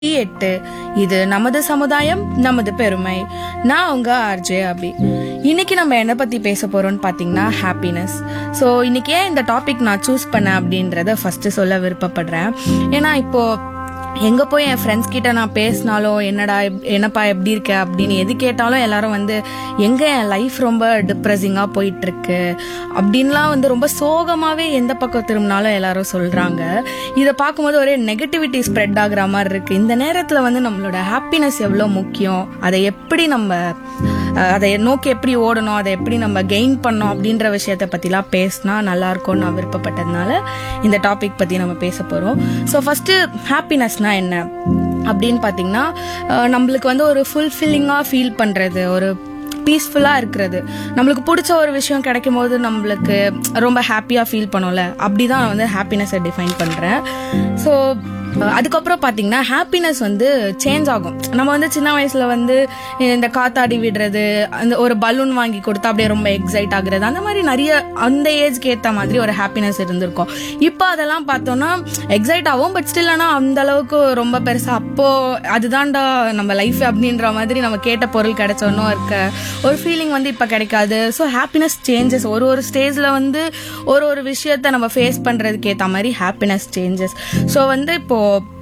எட்டு இது நமது சமுதாயம் நமது பெருமை நான் உங்க ஆர்ஜே அபி இன்னைக்கு நம்ம என்ன பத்தி பேச போறோம்னு பாத்தீங்கன்னா ஹாப்பினஸ் ஸோ இன்னைக்கு ஏன் இந்த டாபிக் நான் சூஸ் பண்ணேன் அப்படின்றத ஃபர்ஸ்ட் சொல்ல விருப்பப்படுறேன் ஏன்னா இப்போ எங்க போய் என் ஃப்ரெண்ட்ஸ் கிட்ட நான் பேசினாலும் என்னடா எப்- என்னப்பா எப்படி இருக்க அப்படின்னு எது கேட்டாலும் எல்லாரும் வந்து எங்க என் லைஃப் ரொம்ப டிப்ரெசிங்கா போயிட்டு இருக்கு அப்படின்லாம் வந்து ரொம்ப சோகமாவே எந்த பக்கம் திரும்பினாலும் எல்லாரும் சொல்றாங்க இதை பார்க்கும்போது ஒரே நெகட்டிவிட்டி ஸ்ப்ரெட் ஆகுற மாதிரி இருக்கு இந்த நேரத்துல வந்து நம்மளோட ஹாப்பினஸ் எவ்வளவு முக்கியம் அதை எப்படி நம்ம அஹ், அதை நோக்கி எப்படி ஓடணும் அதை எப்படி நம்ம கெயின் பண்ணோம் அப்படின்ற விஷயத்த பத்திலாம் பேசினா நல்லா இருக்கும்னு நான் விருப்பப்பட்டதுனால இந்த டாபிக் பத்தி நம்ம பேச போறோம் ஸோ ஃபர்ஸ்ட் ஹாப்பினஸ்னா என்ன அப்படின்னு பார்த்தீங்கன்னா அஹ், நம்மளுக்கு வந்து ஒரு ஃபுல்ஃபில்லிங்காக ஃபீல் பண்றது ஒரு பீஸ்ஃபுல்லாக இருக்கிறது நம்மளுக்கு பிடிச்ச ஒரு விஷயம் கிடைக்கும் போது நம்மளுக்கு ரொம்ப ஹாப்பியாக ஃபீல் பண்ணும்ல அப்படி தான் நான் வந்து ஹாப்பினஸை டிஃபைன் பண்ணுறேன் ஸோ அதுக்கப்புறம் பார்த்தீங்கன்னா ஹாப்பினஸ் வந்து சேஞ்ச் ஆகும் நம்ம வந்து சின்ன வயசுல வந்து இந்த காத்தாடி விடுறது அந்த ஒரு பலூன் வாங்கி கொடுத்தா அப்படியே ரொம்ப எக்ஸைட் ஆகுறது அந்த மாதிரி நிறைய அந்த ஏஜ்க்கு ஏற்ற மாதிரி ஒரு ஹாப்பினஸ் இருந்திருக்கும் இப்போ அதெல்லாம் பார்த்தோம்னா எக்ஸைட் ஆகும் பட் ஸ்டில் ஆனால் அந்த அளவுக்கு ரொம்ப பெருசா அப்போ அதுதான்டா நம்ம லைஃப் அப்படின்ற மாதிரி நம்ம கேட்ட பொருள் கிடைச்சோன்னோ இருக்க ஒரு ஃபீலிங் வந்து இப்போ கிடைக்காது ஸோ ஹாப்பினஸ் சேஞ்சஸ் ஒரு ஒரு ஸ்டேஜில் வந்து ஒரு ஒரு விஷயத்த நம்ம ஃபேஸ் பண்ணுறதுக்கு ஏற்ற மாதிரி ஹாப்பினஸ் சேஞ்சஸ் ஸோ வந்து இப்போ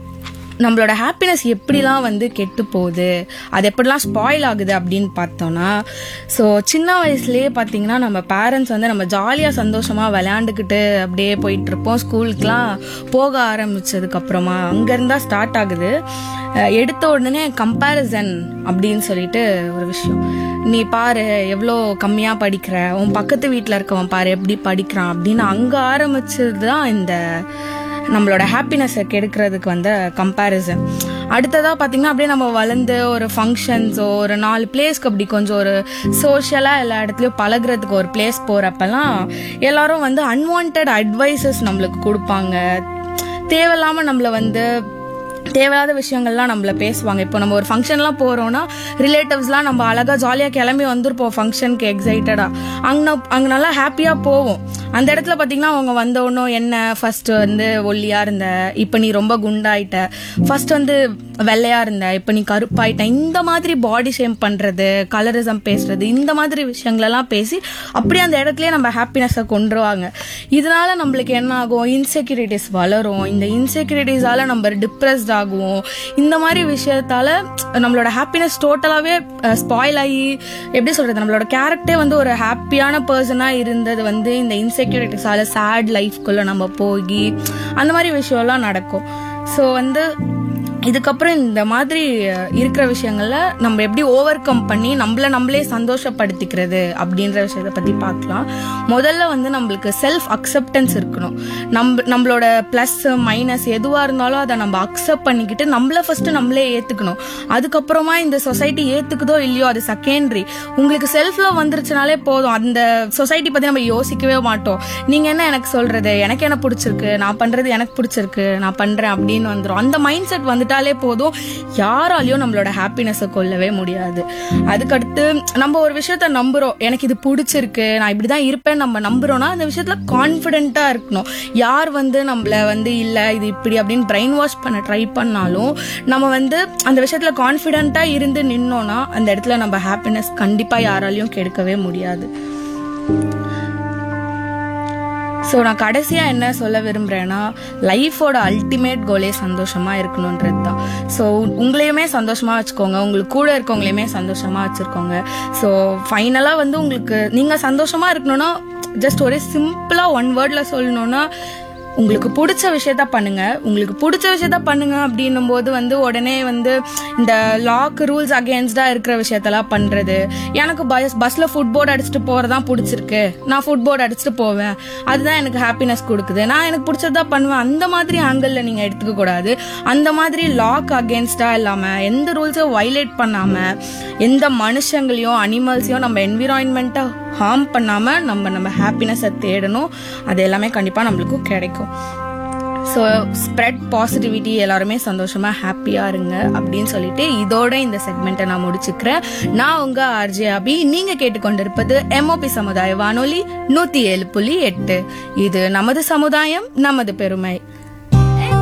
நம்மளோட ஹாப்பினஸ் எப்படிலாம் வந்து கெட்டு போகுது அது எப்படிலாம் ஸ்பாயில் ஆகுது அப்படின்னு பார்த்தோம்னா ஸோ சின்ன வயசுலேயே பார்த்தீங்கன்னா நம்ம பேரண்ட்ஸ் வந்து நம்ம ஜாலியாக சந்தோஷமாக விளையாண்டுக்கிட்டு அப்படியே போயிட்டு இருப்போம் ஸ்கூலுக்குலாம் போக ஆரம்பிச்சதுக்கப்புறமா அங்கேருந்தா ஸ்டார்ட் ஆகுது அஹ் எடுத்த உடனே கம்பேரிசன் அப்படின்னு சொல்லிட்டு ஒரு விஷயம் நீ பாரு எவ்வளோ கம்மியாக படிக்கிற உன் பக்கத்து வீட்டில் இருக்கவன் பாரு எப்படி படிக்கிறான் அப்படின்னு அங்கே ஆரம்பிச்சது தான் இந்த நம்மளோட ஹாப்பினஸை கெடுக்கிறதுக்கு வந்த கம்பேரிசன் அடுத்ததா பார்த்தீங்கன்னா அப்படியே நம்ம வளர்ந்து ஒரு ஃபங்க்ஷன்ஸோ ஒரு நாலு பிளேஸ்க்கு அப்படி கொஞ்சம் ஒரு சோஷியலாக எல்லா இடத்துலையும் பழகுறதுக்கு ஒரு பிளேஸ் போகிறப்பெல்லாம் எல்லாரும் வந்து அன்வான்ட் அட்வைசஸ் நம்மளுக்கு கொடுப்பாங்க தேவையில்லாம நம்மள வந்து தேவையில்லாத விஷயங்கள்லாம் நம்மள பேசுவாங்க இப்போ நம்ம ஒரு ஃபங்க்ஷன்லாம் போறோம்னா ரிலேட்டிவ்ஸ்லாம் நம்ம அழகா ஜாலியாக கிளம்பி வந்திருப்போம் ஃபங்க்ஷனுக்கு எக்ஸைட்டடா அங்கே அங்கே நல்லா ஹாப்பியாக போவோம் அந்த இடத்துல பார்த்தீங்கன்னா அவங்க வந்த உடனே என்ன ஃபர்ஸ்ட் வந்து ஒல்லியா இருந்த இப்போ நீ ரொம்ப குண்டாயிட்ட ஃபர்ஸ்ட் வந்து வெள்ளையா இருந்த இப்போ நீ கருப்பாயிட்ட இந்த மாதிரி பாடி ஷேம் பண்றது கலரிசம் பேசுறது இந்த மாதிரி விஷயங்களெல்லாம் பேசி அப்படியே அந்த இடத்துலயே நம்ம ஹாப்பினஸை கொண்டுருவாங்க இதனால நம்மளுக்கு என்ன ஆகும் இன்செக்யூரிட்டிஸ் வளரும் இந்த இன்செக்யூரிட்டிஸால நம்ம டிப்ரெஸ்ட் ஆகுவோம் இந்த மாதிரி விஷயத்தால நம்மளோட ஹாப்பினஸ் டோட்டலாகவே ஸ்பாயில் ஆகி எப்படி சொல்றது நம்மளோட கேரக்டே வந்து ஒரு ஹாப்பியான பர்சனாக இருந்தது வந்து இந்த இன்செக்யூரிட்டிஸால சேட் லைஃப்குள்ள நம்ம போய் அந்த மாதிரி விஷயம்லாம் நடக்கும் ஸோ வந்து இதுக்கப்புறம் இந்த மாதிரி அஹ், இருக்கிற விஷயங்கள்ல நம்ம எப்படி ஓவர் கம் பண்ணி நம்மள நம்மளே சந்தோஷப்படுத்திக்கிறது அப்படின்ற விஷயத்தை பத்தி பார்க்கலாம் முதல்ல வந்து நம்மளுக்கு செல்ஃப் அக்செப்டன்ஸ் இருக்கணும் நம்ம நம்மளோட ப்ளஸ் மைனஸ் எதுவா இருந்தாலும் அதை நம்ம அக்செப்ட் பண்ணிக்கிட்டு நம்மள ஃபர்ஸ்ட் நம்மளே ஏத்துக்கணும் அதுக்கப்புறமா இந்த சொசைட்டி ஏத்துக்குதோ இல்லையோ அது செகண்டரி உங்களுக்கு செல்ஃப் லவ் வந்துருச்சுனாலே போதும் அந்த சொசைட்டி பத்தி நம்ம யோசிக்கவே மாட்டோம் நீங்க என்ன எனக்கு சொல்றது எனக்கு என்ன பிடிச்சிருக்கு நான் பண்றது எனக்கு பிடிச்சிருக்கு நான் பண்றேன் அப்படின்னு வந்துரும் அந்த மைண்ட் செட் வந்துட்டாலே போதும் யாராலையும் நம்மளோட ஹாப்பினஸை கொல்லவே முடியாது அதுக்கடுத்து நம்ம ஒரு விஷயத்த நம்புறோம் எனக்கு இது பிடிச்சிருக்கு நான் இப்படிதான் இருப்பேன் நம்ம நம்புறோம்னா அந்த விஷயத்துல கான்பிடென்ட்டா இருக்கணும் யார் வந்து நம்மள வந்து இல்ல இது இப்படி அப்படின்னு பிரெயின் வாஷ் பண்ண ட்ரை பண்ணாலும் நம்ம வந்து அந்த விஷயத்துல கான்பிடென்ட்டா இருந்து நின்னோம்னா அந்த இடத்துல நம்ம ஹாப்பினஸ் கண்டிப்பா யாராலையும் கெடுக்கவே முடியாது ஸோ நான் கடைசியாக என்ன சொல்ல விரும்புகிறேன்னா லைஃபோட அல்டிமேட் கோலே சந்தோஷமாக இருக்கணுன்றது தான் ஸோ உங்களையுமே சந்தோஷமாக வச்சுக்கோங்க உங்களுக்கு கூட இருக்கவங்களையுமே சந்தோஷமாக வச்சுருக்கோங்க ஸோ ஃபைனலாக வந்து உங்களுக்கு நீங்கள் சந்தோஷமாக இருக்கணும்னா ஜஸ்ட் ஒரே சிம்பிளாக ஒன் வேர்டில் சொல்லணும்னா உங்களுக்கு பிடிச்ச விஷயத்த பண்ணுங்க உங்களுக்கு பிடிச்ச விஷயத்த பண்ணுங்க அப்படின்னும் போது வந்து உடனே வந்து இந்த லாக் ரூல்ஸ் அகேன்ஸ்டா இருக்கிற விஷயத்தெல்லாம் பண்றது எனக்கு பஸ் பஸ்ல ஃபுட் போர்டு அடிச்சுட்டு போறதான் பிடிச்சிருக்கு நான் ஃபுட் போர்டு அடிச்சுட்டு போவேன் அதுதான் எனக்கு ஹாப்பினஸ் கொடுக்குது நான் எனக்கு பிடிச்சதா பண்ணுவேன் அந்த மாதிரி ஆங்கிள் நீங்க எடுத்துக்க கூடாது அந்த மாதிரி லாக் அகேன்ஸ்டா இல்லாம எந்த ரூல்ஸையும் வைலேட் பண்ணாம எந்த மனுஷங்களையும் அனிமல்ஸையும் நம்ம என்விரான்மெண்ட்டை ஹார்ம் பண்ணாம நம்ம நம்ம ஹாப்பினஸை தேடணும் அது எல்லாமே கண்டிப்பா நம்மளுக்கு கிடைக்கும் ஸோ ஸ்ப்ரெட் பாசிட்டிவிட்டி எல்லாருமே சந்தோஷமா ஹாப்பியா இருங்க அப்படின்னு சொல்லிட்டு இதோட இந்த செக்மெண்ட்டை நான் முடிச்சுக்கிறேன் நான் உங்க ஆர்ஜே அபி நீங்க கேட்டுக்கொண்டிருப்பது எம்ஓபி சமுதாய வானொலி நூத்தி ஏழு புள்ளி எட்டு இது நமது சமுதாயம் நமது பெருமை